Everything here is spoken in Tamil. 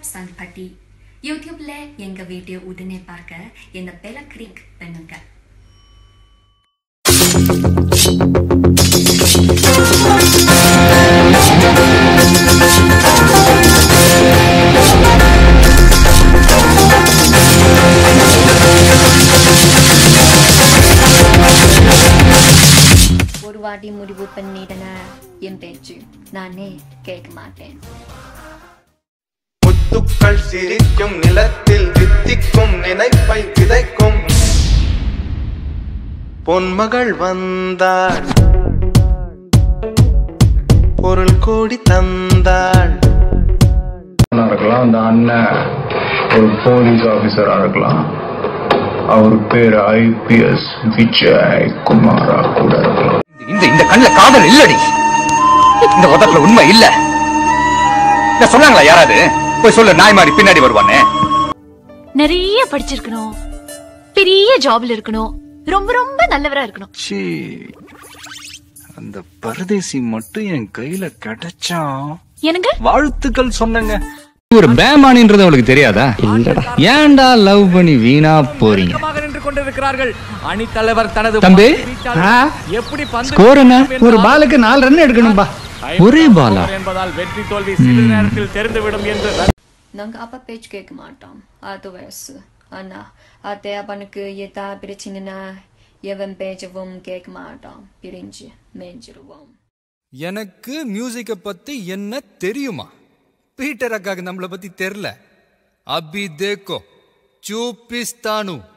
சன்பட்டி யூடியூப்ல எங்க வீடியோ உடனே பார்க்க இந்த பெல கிளிக் பண்ணுங்க ஒரு வாட்டி முடிவு பண்ணிட்டன என் பேச்சு நானே கேட்க மாட்டேன் முத்துக்கள் சிரிக்கும் நிலத்தில் வித்திக்கும் நினைப்பை விதைக்கும் பொன்மகள் வந்தாள் பொருள் கோடி தந்தாள் அண்ணனா இருக்கலாம் அந்த அண்ணன் ஒரு போலீஸ் ஆபீசரா இருக்கலாம் அவர் பேர் ஐபிஎஸ் விஜய் குமாரா கூட இருக்கலாம் இந்த இந்த கண்ணுல காதல் இல்லடி இந்த உதட்டுல உண்மை இல்ல இத சொன்னாங்களா யாராவது போய் சொல்லு நாய் மாதிரி பின்னாடி வருவானே நிறைய படிச்சிருக்கணும் பெரிய ஜாப்ல இருக்கணும் ரொம்ப ரொம்ப நல்லவரா இருக்கணும் ச்சீ அந்த பரதேசி மட்டும் என் கையில கிடைச்சா எனக்கு வாழ்த்துக்கள் சொன்னங்க ஒரு பேமானின்றது அவளுக்கு தெரியாதா ஏன்டா லவ் பண்ணி வீணா போறீங்க நின்று கொண்டிருக்கிறார்கள் அணித்தலைவர் தனது தம்பி எப்படி பந்து ஸ்கோர் என்ன ஒரு பாலுக்கு நாலு ரன் எடுக்கணும்பா ஒரே பாலா என்பதால் வெற்றி தோல்வி சிறிது நேரத்தில் தெரிந்துவிடும் என்று நாங்க அப்பா பேச்சு கேட்க மாட்டோம் அது வயசு ஆனா அதே அப்பனுக்கு எதா பிரச்சனைனா எவன் பேச்சவும் கேட்க மாட்டோம் பிரிஞ்சு மேய்ஞ்சிருவோம் எனக்கு மியூசிக்கை பத்தி என்ன தெரியுமா பீட்டர் அக்காக்கு நம்மளை பத்தி தெரில அபி தேக்கோ சூப்பிஸ்தானு